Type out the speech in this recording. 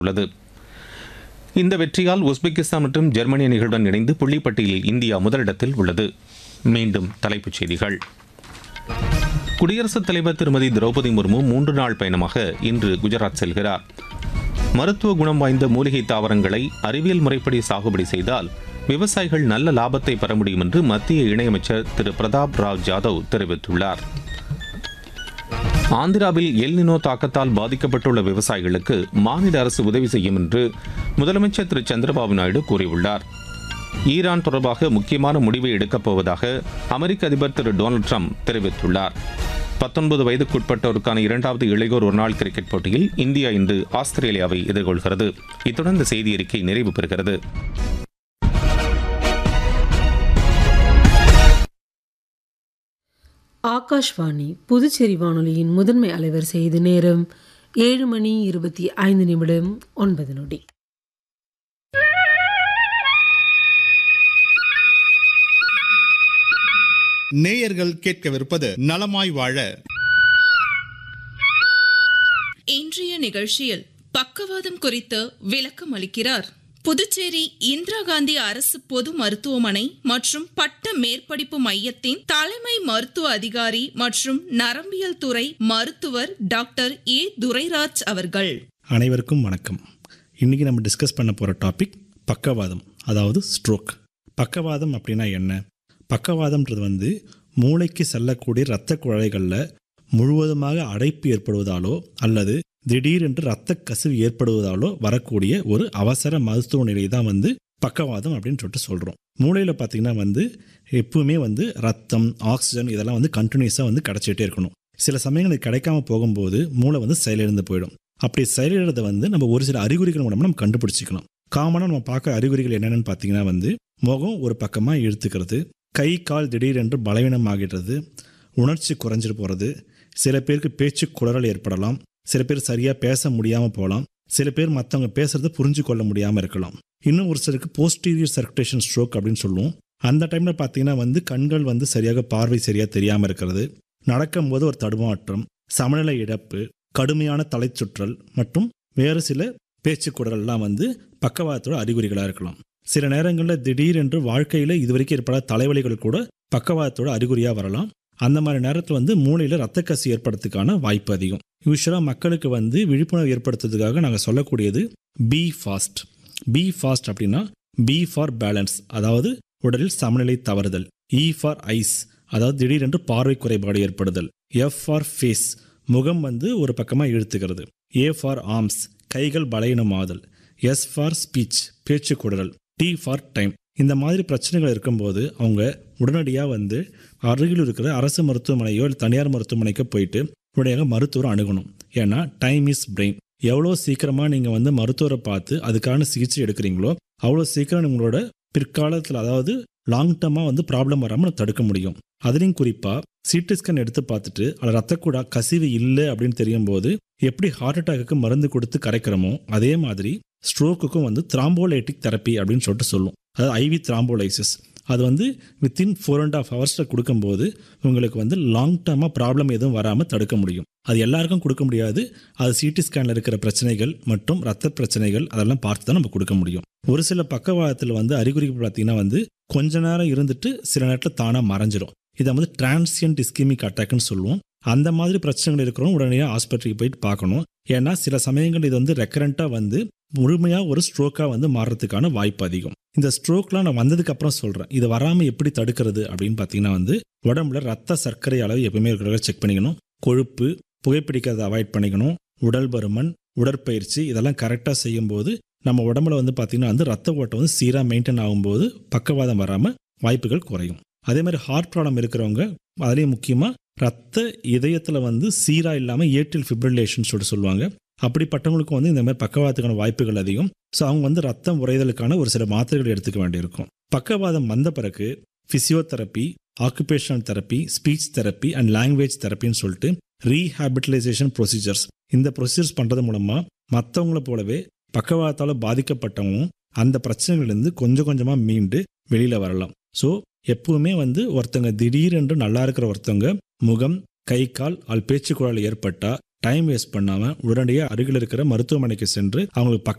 உள்ளது இந்த வெற்றியால் உஸ்பெகிஸ்தான் மற்றும் ஜெர்மனி அணிகளுடன் இணைந்து புள்ளிப்பட்டியலில் இந்தியா முதலிடத்தில் உள்ளது மீண்டும் தலைப்புச் செய்திகள் குடியரசுத் தலைவர் திருமதி திரௌபதி முர்மு மூன்று நாள் பயணமாக இன்று குஜராத் செல்கிறார் மருத்துவ குணம் வாய்ந்த மூலிகை தாவரங்களை அறிவியல் முறைப்படி சாகுபடி செய்தால் விவசாயிகள் நல்ல லாபத்தை பெற முடியும் என்று மத்திய இணையமைச்சர் திரு பிரதாப் ராவ் ஜாதவ் தெரிவித்துள்ளார் ஆந்திராவில் எல்னினோ தாக்கத்தால் பாதிக்கப்பட்டுள்ள விவசாயிகளுக்கு மாநில அரசு உதவி செய்யும் என்று முதலமைச்சர் திரு சந்திரபாபு நாயுடு கூறியுள்ளார் ஈரான் தொடர்பாக முக்கியமான முடிவை எடுக்கப் போவதாக அமெரிக்க அதிபர் திரு டொனால்டு ட்ரம்ப் தெரிவித்துள்ளார் பத்தொன்பது வயதுக்குட்பட்டோருக்கான இரண்டாவது இளையோர் ஒருநாள் கிரிக்கெட் போட்டியில் இந்தியா இன்று ஆஸ்திரேலியாவை எதிர்கொள்கிறது இத்துடன் இந்த செய்தி அறிக்கை நிறைவு பெறுகிறது ஆகாஷ்வாணி புதுச்சேரி வானொலியின் முதன்மை அலைவரிசை இது நேரம் ஏழு மணி இருபத்தி ஐந்து நிமிடம் ஒன்பது நொடி நேயர்கள் கேட்கவிருப்பது நலமாய் வாழ இன்றைய நிகழ்ச்சியில் பக்கவாதம் குறித்து விளக்கம் அளிக்கிறார் புதுச்சேரி இந்திரா காந்தி அரசு பொது மருத்துவமனை மற்றும் பட்ட மேற்படிப்பு மையத்தின் தலைமை மருத்துவ அதிகாரி மற்றும் நரம்பியல் துறை மருத்துவர் டாக்டர் ஏ துரைராஜ் அவர்கள் அனைவருக்கும் வணக்கம் இன்றைக்கி நம்ம டிஸ்கஸ் பண்ண போகிற டாபிக் பக்கவாதம் அதாவது ஸ்ட்ரோக் பக்கவாதம் அப்படின்னா என்ன பக்கவாதம்ன்றது வந்து மூளைக்கு செல்லக்கூடிய இரத்த குழாய்களில் முழுவதுமாக அடைப்பு ஏற்படுவதாலோ அல்லது திடீரென்று இரத்த கசிவு ஏற்படுவதாலோ வரக்கூடிய ஒரு அவசர மருத்துவ நிலை தான் வந்து பக்கவாதம் அப்படின்னு சொல்லிட்டு சொல்கிறோம் மூளையில் பார்த்திங்கன்னா வந்து எப்பவுமே வந்து ரத்தம் ஆக்சிஜன் இதெல்லாம் வந்து கண்டினியூஸாக வந்து கிடச்சிட்டே இருக்கணும் சில சமயங்கள் இது கிடைக்காம போகும்போது மூளை வந்து செயலிழந்து போயிடும் அப்படி செயலிழறதை வந்து நம்ம ஒரு சில அறிகுறிகள் மூலமாக நம்ம கண்டுபிடிச்சிக்கலாம் காமனாக நம்ம பார்க்குற அறிகுறிகள் என்னென்னு பார்த்தீங்கன்னா வந்து முகம் ஒரு பக்கமாக இழுத்துக்கிறது கை கால் திடீரென்று பலவீனம் ஆகிடுறது உணர்ச்சி குறைஞ்சிட்டு போகிறது சில பேருக்கு பேச்சு குளறல் ஏற்படலாம் சில பேர் சரியாக பேச முடியாமல் போகலாம் சில பேர் மற்றவங்க பேசுறத புரிஞ்சு கொள்ள முடியாமல் இருக்கலாம் இன்னும் ஒரு சிலருக்கு போஸ்டீரியர் சர்க்குலேஷன் ஸ்ட்ரோக் அப்படின்னு சொல்லுவோம் அந்த டைமில் பார்த்தீங்கன்னா வந்து கண்கள் வந்து சரியாக பார்வை சரியாக தெரியாமல் இருக்கிறது நடக்கும்போது ஒரு தடுமாற்றம் சமநிலை இழப்பு கடுமையான தலைச்சுற்றல் மற்றும் வேறு சில பேச்சு குடலெல்லாம் வந்து பக்கவாதத்தோட அறிகுறிகளாக இருக்கலாம் சில நேரங்களில் திடீரென்று வாழ்க்கையில் இதுவரைக்கும் ஏற்படாத தலைவலிகள் கூட பக்கவாதத்தோட அறிகுறியாக வரலாம் அந்த மாதிரி நேரத்தில் வந்து மூளையில் ரத்த கசி ஏற்படுறதுக்கான வாய்ப்பு அதிகம் யூஸ்வலாக மக்களுக்கு வந்து விழிப்புணர்வு ஏற்படுத்துறதுக்காக நாங்கள் சொல்லக்கூடியது பி ஃபாஸ்ட் பி ஃபாஸ்ட் அப்படின்னா பி ஃபார் பேலன்ஸ் அதாவது உடலில் சமநிலை தவறுதல் இ ஃபார் ஐஸ் அதாவது திடீரென்று பார்வை குறைபாடு ஏற்படுதல் எஃப் ஃபார் ஃபேஸ் முகம் வந்து ஒரு பக்கமாக இழுத்துக்கிறது ஏ ஃபார் ஆர்ம்ஸ் கைகள் பலகீனமாதல் எஸ் ஃபார் ஸ்பீச் பேச்சு குடல் டி ஃபார் டைம் இந்த மாதிரி பிரச்சனைகள் இருக்கும்போது அவங்க உடனடியாக வந்து அருகில் இருக்கிற அரசு மருத்துவமனையோ இல்லை தனியார் மருத்துவமனைக்கோ போயிட்டு உடனடியாக மருத்துவரை அணுகணும் ஏன்னா டைம் இஸ் பிரெயின் எவ்வளோ சீக்கிரமாக நீங்கள் வந்து மருத்துவரை பார்த்து அதுக்கான சிகிச்சை எடுக்கிறீங்களோ அவ்வளோ சீக்கிரம் உங்களோட பிற்காலத்தில் அதாவது லாங் டர்மாக வந்து ப்ராப்ளம் வராமல் தடுக்க முடியும் அதுலேயும் குறிப்பாக சிடி ஸ்கேன் எடுத்து பார்த்துட்டு அதில் ரத்தக்கூடா கசிவு இல்லை அப்படின்னு தெரியும் போது எப்படி ஹார்ட் அட்டாக்கு மருந்து கொடுத்து கரைக்கிறோமோ அதே மாதிரி ஸ்ட்ரோக்குக்கும் வந்து த்ராம்போலைட்டிக் தெரப்பி அப்படின்னு சொல்லிட்டு சொல்லும் அதாவது ஐவி த்ராம்போலைசிஸ் அது வந்து வித்தின் ஃபோர் அண்ட் ஆஃப் ஹவர்ஸில் கொடுக்கும்போது உங்களுக்கு வந்து லாங் டர்மாக ப்ராப்ளம் எதுவும் வராமல் தடுக்க முடியும் அது எல்லாருக்கும் கொடுக்க முடியாது அது சிடி ஸ்கேனில் இருக்கிற பிரச்சனைகள் மற்றும் ரத்த பிரச்சனைகள் அதெல்லாம் பார்த்து தான் நம்ம கொடுக்க முடியும் ஒரு சில பக்கவாதத்தில் வந்து அறிகுறிகள் பார்த்தீங்கன்னா வந்து கொஞ்ச நேரம் இருந்துட்டு சில நேரத்தில் தானாக மறைஞ்சிரும் இதை வந்து டிரான்சியன்ட் இஸ்கிமிக் அட்டாக்னு சொல்லுவோம் அந்த மாதிரி பிரச்சனைகள் இருக்கிறவங்க உடனடியாக ஆஸ்பத்திரிக்கு போயிட்டு பார்க்கணும் ஏன்னா சில சமயங்கள் இது வந்து ரெக்கரண்ட்டாக வந்து முழுமையாக ஒரு ஸ்ட்ரோக்காக வந்து மாறுறதுக்கான வாய்ப்பு அதிகம் இந்த ஸ்ட்ரோக்லாம் நான் வந்ததுக்கு அப்புறம் சொல்கிறேன் இது வராமல் எப்படி தடுக்கிறது அப்படின்னு பார்த்தீங்கன்னா வந்து உடம்புல ரத்த சர்க்கரை அளவு எப்பவுமே இருக்கிறத செக் பண்ணிக்கணும் கொழுப்பு புகைப்பிடிக்கிறத அவாய்ட் பண்ணிக்கணும் உடல் பருமன் உடற்பயிற்சி இதெல்லாம் கரெக்டாக செய்யும்போது நம்ம உடம்புல வந்து பார்த்திங்கன்னா வந்து ரத்த ஓட்டம் வந்து சீராக மெயின்டைன் ஆகும்போது பக்கவாதம் வராமல் வாய்ப்புகள் குறையும் அதே மாதிரி ஹார்ட் ப்ராப்ளம் இருக்கிறவங்க அதுலேயும் முக்கியமாக ரத்த இதயத்தில் வந்து சீராக இல்லாமல் ஏற்றில் ஃபிப்ரிலேஷன் சொல்லிட்டு சொல்லுவாங்க அப்படிப்பட்டவங்களுக்கும் வந்து இந்த மாதிரி பக்கவாதத்துக்கான வாய்ப்புகள் அதிகம் ஸோ அவங்க வந்து ரத்தம் உறைதலுக்கான ஒரு சில மாத்திரைகள் எடுத்துக்க வேண்டியிருக்கும் பக்கவாதம் வந்த பிறகு physiotherapy occupational therapy speech therapy and language தெரப்பின்னு சொல்லிட்டு ரீஹாபிட்டலைசேஷன் ப்ரொசீஜர்ஸ் இந்த ப்ரொசீஜர்ஸ் பண்ணுறது மூலமாக மற்றவங்கள போலவே பக்கவாதத்தால் பாதிக்கப்பட்டவங்க அந்த பிரச்சனைகள்லேருந்து கொஞ்சம் கொஞ்சமாக மீண்டு வெளியில் வரலாம் ஸோ எப்பவுமே வந்து ஒருத்தங்க திடீரென்று நல்லா இருக்கிற ஒருத்தவங்க முகம் கை கால் ஆல் பேச்சு குழாயில் ஏற்பட்டால் டைம் வேஸ்ட் பண்ணாமல் உடனடியாக அருகில் இருக்கிற மருத்துவமனைக்கு சென்று அவங்களுக்கு பக்க